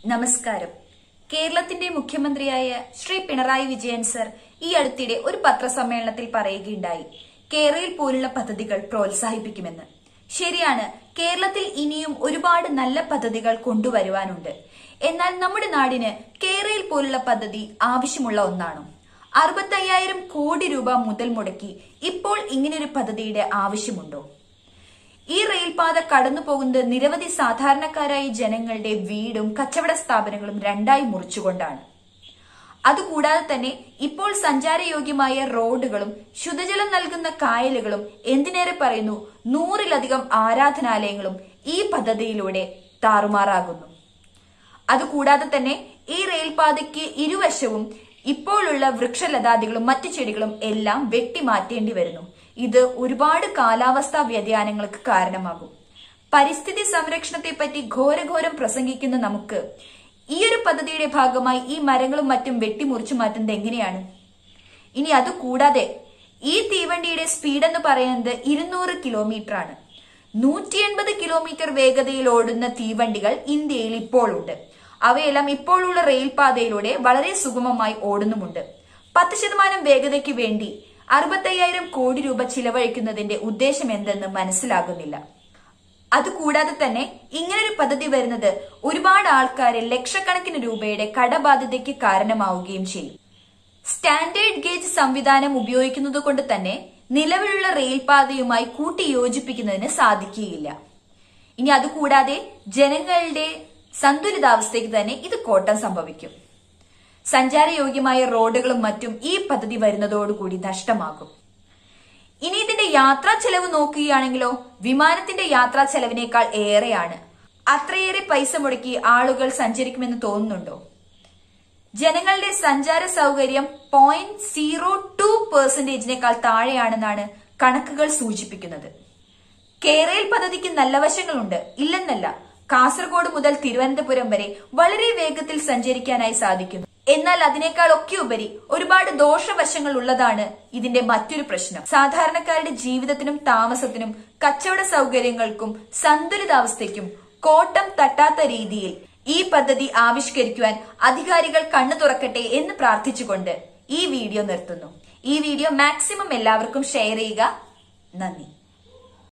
നമസ്കാരം കേരളത്തിന്റെ മുഖ്യമന്ത്രിയായ ശ്രീ പിണറായി വിജയൻ സർ ഈ അടുത്തിടെ ഒരു പത്രസമ്മേളനത്തിൽ പറയുകയുണ്ടായി കേരളയിൽ പോലുള്ള പദ്ധതികൾ പ്രോത്സാഹിപ്പിക്കുമെന്ന് ശരിയാണ് കേരളത്തിൽ ഇനിയും ഒരുപാട് നല്ല പദ്ധതികൾ കൊണ്ടുവരുവാനുണ്ട് എന്നാൽ നമ്മുടെ നാടിന് കേരളയിൽ പോലുള്ള പദ്ധതി ആവശ്യമുള്ള ഒന്നാണോ അറുപത്തയ്യായിരം കോടി രൂപ മുതൽ മുടക്കി ഇപ്പോൾ ഇങ്ങനൊരു പദ്ധതിയുടെ ആവശ്യമുണ്ടോ ഈ റെയിൽപാത കടന്നു പോകുന്നത് നിരവധി സാധാരണക്കാരായ ജനങ്ങളുടെ വീടും കച്ചവട സ്ഥാപനങ്ങളും രണ്ടായി മുറിച്ചുകൊണ്ടാണ് അതുകൂടാതെ തന്നെ ഇപ്പോൾ സഞ്ചാരയോഗ്യമായ റോഡുകളും ശുദ്ധജലം നൽകുന്ന കായലുകളും എന്തിനേറെ പറയുന്നു നൂറിലധികം ആരാധനാലയങ്ങളും ഈ പദ്ധതിയിലൂടെ താറുമാറാകുന്നു അതുകൂടാതെ തന്നെ ഈ റെയിൽപാതയ്ക്ക് ഇരുവശവും ഇപ്പോഴുള്ള വൃക്ഷലതാദികളും മറ്റു ചെടികളും എല്ലാം വെട്ടിമാറ്റേണ്ടി വരുന്നു ഇത് ഒരുപാട് കാലാവസ്ഥാ വ്യതിയാനങ്ങൾക്ക് കാരണമാകും പരിസ്ഥിതി സംരക്ഷണത്തെ പറ്റി ഘോരഘോരം പ്രസംഗിക്കുന്ന നമുക്ക് ഈ ഒരു പദ്ധതിയുടെ ഭാഗമായി ഈ മരങ്ങളും മറ്റും വെട്ടിമുറിച്ചു മാറ്റുന്നത് എങ്ങനെയാണ് ഇനി അത് കൂടാതെ ഈ തീവണ്ടിയുടെ സ്പീഡ് എന്ന് പറയുന്നത് ഇരുന്നൂറ് കിലോമീറ്റർ ആണ് നൂറ്റി എൺപത് കിലോമീറ്റർ വേഗതയിൽ ഓടുന്ന തീവണ്ടികൾ ഇന്ത്യയിൽ ഇപ്പോൾ ഉണ്ട് അവയെല്ലാം ഇപ്പോഴുള്ള റെയിൽപാതയിലൂടെ വളരെ സുഗമമായി ഓടുന്നുമുണ്ട് പത്ത് ശതമാനം വേഗതയ്ക്ക് വേണ്ടി അറുപത്തയ്യായിരം കോടി രൂപ ചിലവഴിക്കുന്നതിന്റെ ഉദ്ദേശം എന്തെന്ന് മനസ്സിലാകുന്നില്ല അതുകൂടാതെ തന്നെ ഇങ്ങനൊരു പദ്ധതി വരുന്നത് ഒരുപാട് ആൾക്കാരെ ലക്ഷക്കണക്കിന് രൂപയുടെ കടബാധ്യതയ്ക്ക് കാരണമാവുകയും ചെയ്യും സ്റ്റാൻഡേർഡ് ഗേജ് സംവിധാനം ഉപയോഗിക്കുന്നത് കൊണ്ട് തന്നെ നിലവിലുള്ള റെയിൽപാതയുമായി കൂട്ടിയോജിപ്പിക്കുന്നതിന് സാധിക്കുകയില്ല ഇനി അതുകൂടാതെ ജനങ്ങളുടെ സന്തുലിതാവസ്ഥയ്ക്ക് തന്നെ ഇത് കോട്ടം സംഭവിക്കും സഞ്ചാരയോഗ്യമായ റോഡുകളും മറ്റും ഈ പദ്ധതി വരുന്നതോടുകൂടി നഷ്ടമാകും ഇനി ഇതിന്റെ യാത്രാ ചെലവ് നോക്കുകയാണെങ്കിലോ വിമാനത്തിന്റെ യാത്രാ ചെലവിനേക്കാൾ ഏറെയാണ് അത്രയേറെ പൈസ മുടക്കി ആളുകൾ സഞ്ചരിക്കുമെന്ന് തോന്നുന്നുണ്ടോ ജനങ്ങളുടെ സഞ്ചാര സൗകര്യം പോയിന്റ് സീറോ ടു പെർസെന്റേജിനേക്കാൾ താഴെയാണെന്നാണ് കണക്കുകൾ സൂചിപ്പിക്കുന്നത് കേരയിൽ പദ്ധതിക്ക് നല്ല വശങ്ങളുണ്ട് ഇല്ലെന്നല്ല കാസർഗോഡ് മുതൽ തിരുവനന്തപുരം വരെ വളരെ വേഗത്തിൽ സഞ്ചരിക്കാനായി സാധിക്കുന്നു എന്നാൽ അതിനേക്കാൾ ഒക്കെ ഉപരി ഒരുപാട് ദോഷവശങ്ങൾ ഉള്ളതാണ് ഇതിന്റെ മറ്റൊരു പ്രശ്നം സാധാരണക്കാരുടെ ജീവിതത്തിനും താമസത്തിനും കച്ചവട സൗകര്യങ്ങൾക്കും സന്തുലിതാവസ്ഥയ്ക്കും കോട്ടം തട്ടാത്ത രീതിയിൽ ഈ പദ്ധതി ആവിഷ്കരിക്കുവാൻ അധികാരികൾ കണ്ണു തുറക്കട്ടെ എന്ന് പ്രാർത്ഥിച്ചുകൊണ്ട് ഈ വീഡിയോ നിർത്തുന്നു ഈ വീഡിയോ മാക്സിമം എല്ലാവർക്കും ഷെയർ ചെയ്യുക നന്ദി